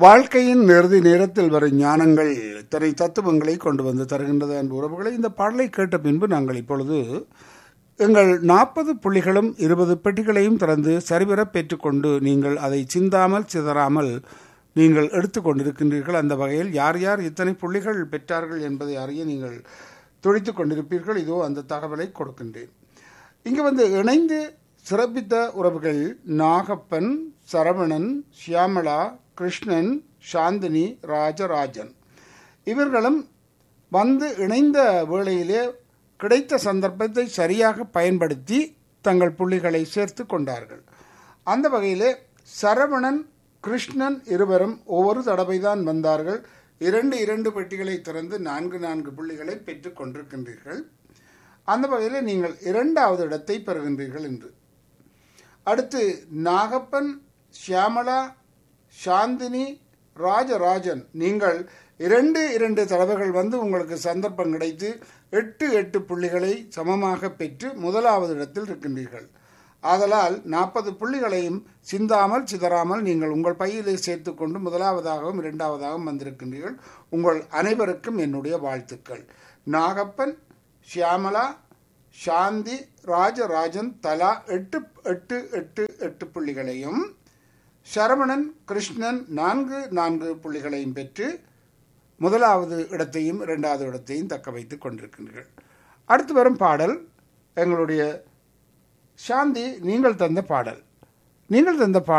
வாழ்க்கையின் இறுதி நேரத்தில் வரும் ஞானங்கள் இத்தனை தத்துவங்களை கொண்டு வந்து தருகின்றது அன்பு உறவுகளை இந்த பாடலை கேட்ட பின்பு நாங்கள் இப்பொழுது எங்கள் நாற்பது புள்ளிகளும் இருபது பெட்டிகளையும் திறந்து சரிவர பெற்றுக்கொண்டு நீங்கள் அதை சிந்தாமல் சிதறாமல் நீங்கள் எடுத்துக்கொண்டிருக்கின்றீர்கள் அந்த வகையில் யார் யார் இத்தனை புள்ளிகள் பெற்றார்கள் என்பதை அறிய நீங்கள் துடித்துக் கொண்டிருப்பீர்கள் இதோ அந்த தகவலை கொடுக்கின்றேன் இங்கு வந்து இணைந்து சிறப்பித்த உறவுகள் நாகப்பன் சரவணன் ஷியாமளா கிருஷ்ணன் சாந்தினி ராஜராஜன் இவர்களும் வந்து இணைந்த வேளையிலே கிடைத்த சந்தர்ப்பத்தை சரியாக பயன்படுத்தி தங்கள் புள்ளிகளை சேர்த்து கொண்டார்கள் அந்த வகையிலே சரவணன் கிருஷ்ணன் இருவரும் ஒவ்வொரு தடவைதான் வந்தார்கள் இரண்டு இரண்டு பெட்டிகளை திறந்து நான்கு நான்கு புள்ளிகளை பெற்றுக் கொண்டிருக்கின்றீர்கள் அந்த வகையில் நீங்கள் இரண்டாவது இடத்தை பெறுகின்றீர்கள் என்று அடுத்து நாகப்பன் ஷியாமளா சாந்தினி ராஜராஜன் நீங்கள் இரண்டு இரண்டு தடவைகள் வந்து உங்களுக்கு சந்தர்ப்பம் கிடைத்து எட்டு எட்டு புள்ளிகளை சமமாக பெற்று முதலாவது இடத்தில் இருக்கின்றீர்கள் ஆதலால் நாற்பது புள்ளிகளையும் சிந்தாமல் சிதறாமல் நீங்கள் உங்கள் பையிலே சேர்த்து கொண்டு முதலாவதாகவும் இரண்டாவதாகவும் வந்திருக்கின்றீர்கள் உங்கள் அனைவருக்கும் என்னுடைய வாழ்த்துக்கள் நாகப்பன் ஷியாமலா சாந்தி ராஜராஜன் தலா எட்டு எட்டு எட்டு எட்டு புள்ளிகளையும் சரவணன் கிருஷ்ணன் நான்கு நான்கு புள்ளிகளையும் பெற்று முதலாவது இடத்தையும் இரண்டாவது இடத்தையும் தக்க வைத்துக் கொண்டிருக்கின்றீர்கள் அடுத்து வரும் பாடல் எங்களுடைய சாந்தி நீங்கள் தந்த பாடல் நீங்கள் தந்த பாடல்